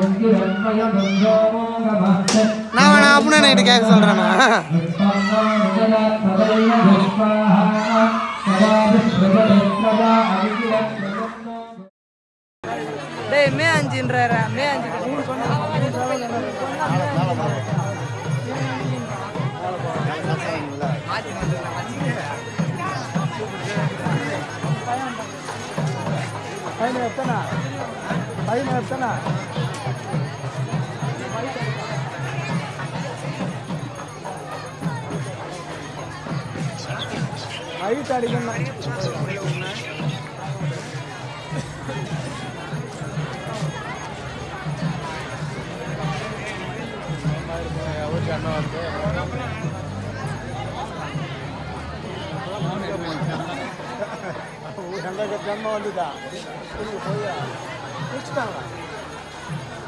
நான் வேணா அப்படின்னு நைட்டு கேட்க சொல்கிறேண்ணா டேய் மே அஞ்சுன்றாரா மே அஞ்சு மூணு பையன் எத்தனை பையன் எத்தனை ஹைட் அடிக்கணும் ஜன்மம் வந்துதா போய் முடிச்சுட்டாங்களா